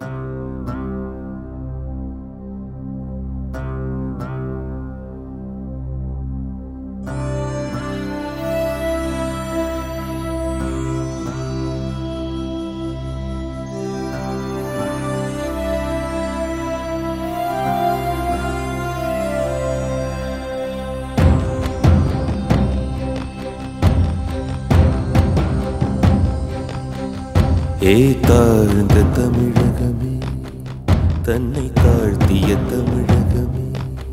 ஏ தாழ்ந்த தமிழகமே தன்னை தாழ்த்திய தமிழகமே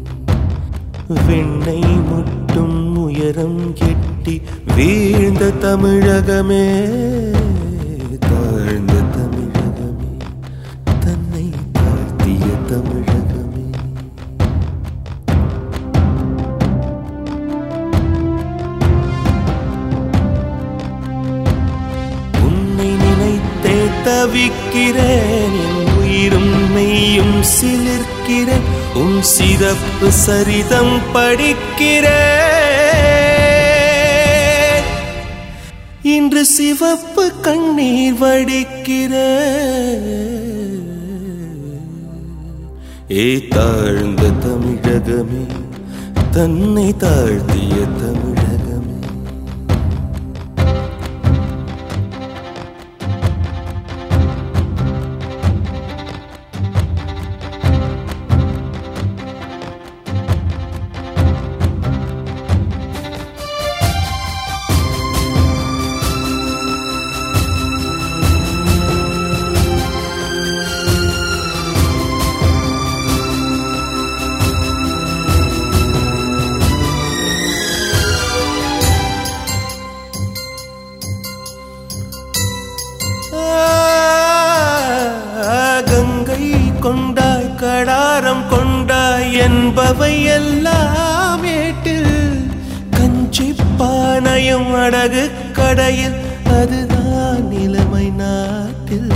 விண்ணை முட்டும் உயரம் எட்டி வீழ்ந்த தமிழகமே தாழ்ந்த தமிழகமே தன்னை தாழ்த்திய தமிழகமே உன்னை நினைத்தே தவிக்கிறேன் என் உயிரும் மெய்யும் சிலிர்க்கிறேன் உன் சிறப்பு சரிதம் படிக்கிறேன் இன்று சிவப்பு கண்ணீர் வடிக்கிறேன் ஏ தாழ்ந்த தமிழகமே தன்னை தாழ்த்திய தமிழகமே ஆ, கங்கை கொண்டாய் கடாரம் கொண்டாய் என்பவை எல்லாம் ஏட்டில் கஞ்சி பானையும் அடகு கடையில் அதுதான் நிலைமை நாட்டில்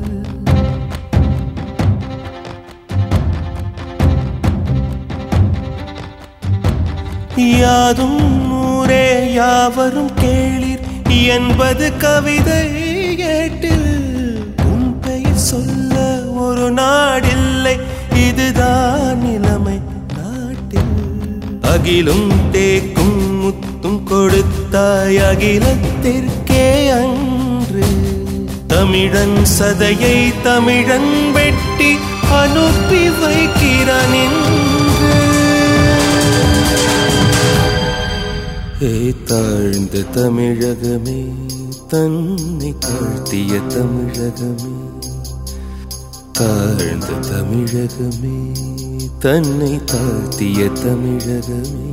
யாதும் ஊரே யாவரும் கேளிர் என்பது கவிதை ஏட்டில் உன் பெயர் சொல்ல ஒரு நாடில்லை இதுதான் நிலைமை நாட்டில் அகிலும் தேக்கும் முத்தும் கொடுத்தாய் அகிலத்திற்கே அன்று தமிழன் சதையை தமிழன் வெட்டி அனுப்பி வைக்கிறான் என்று ஏ தாழ்ந்த தமிழகமே தன்னை தாழ்த்திய தமிழகமே தாழ்ந்த தமிழகமே தன்னை தாழ்த்திய தமிழகமே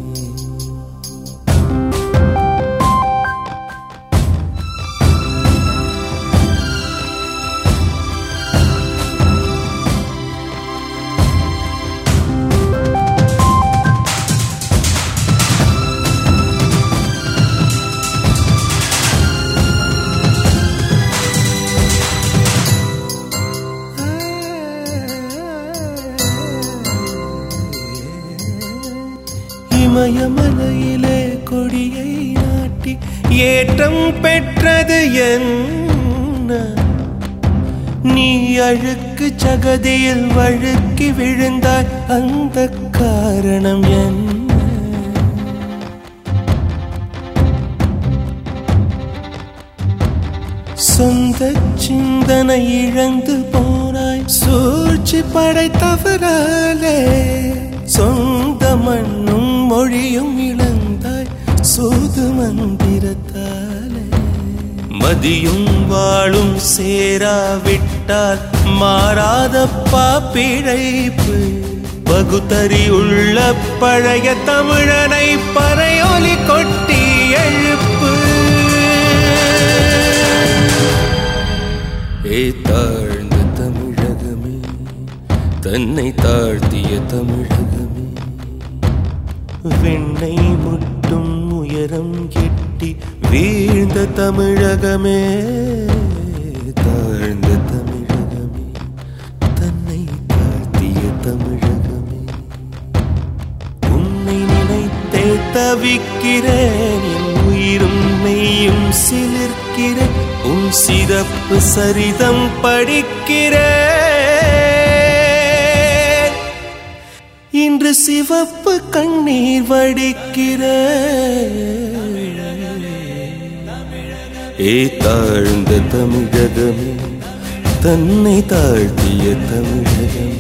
இமயமலையிலே கொடியை நாட்டி ஏற்றம் பெற்றது என்ன நீ அழுக்கு சகதியில் வழுக்கி விழுந்தாய் அந்த காரணம் என்ன சொந்த சிந்தனை இழந்து போனாய் சூழ்ச்சி படைத்தவராலே சொந்த மண்ணும் மொழியும் இழந்தாய் சூது மந்திரத்தாலே மதியும் வாழும் சேராவிட்டால் மாறாதப்பா பிழைப்பு பகுத்தறி உள்ள பழைய தமிழனை பறையொலி கொட்டி எழுப்பு ஏ தாழ்ந்த தமிழகமே தன்னை தாழ்த்திய தமிழகமே விண்ணை முட்டும் உயரம் எட்டி வீழ்ந்த தமிழகமே தாழ்ந்த தமிழகமே தன்னை தாழ்த்திய தமிழகமே உன்னை நினைத்தே தவிக்கிறேன் என் உயிரும் மெய்யும் சிலிர்க்கிறேன் உன் சிறப்பு சரிதம் படிக்கிறேன் இன்று சிவப்பு கண்ணீர் வடிக்கிற ஏ தாழ்ந்த தமிழகமே தன்னை தாழ்த்திய தமிழகமே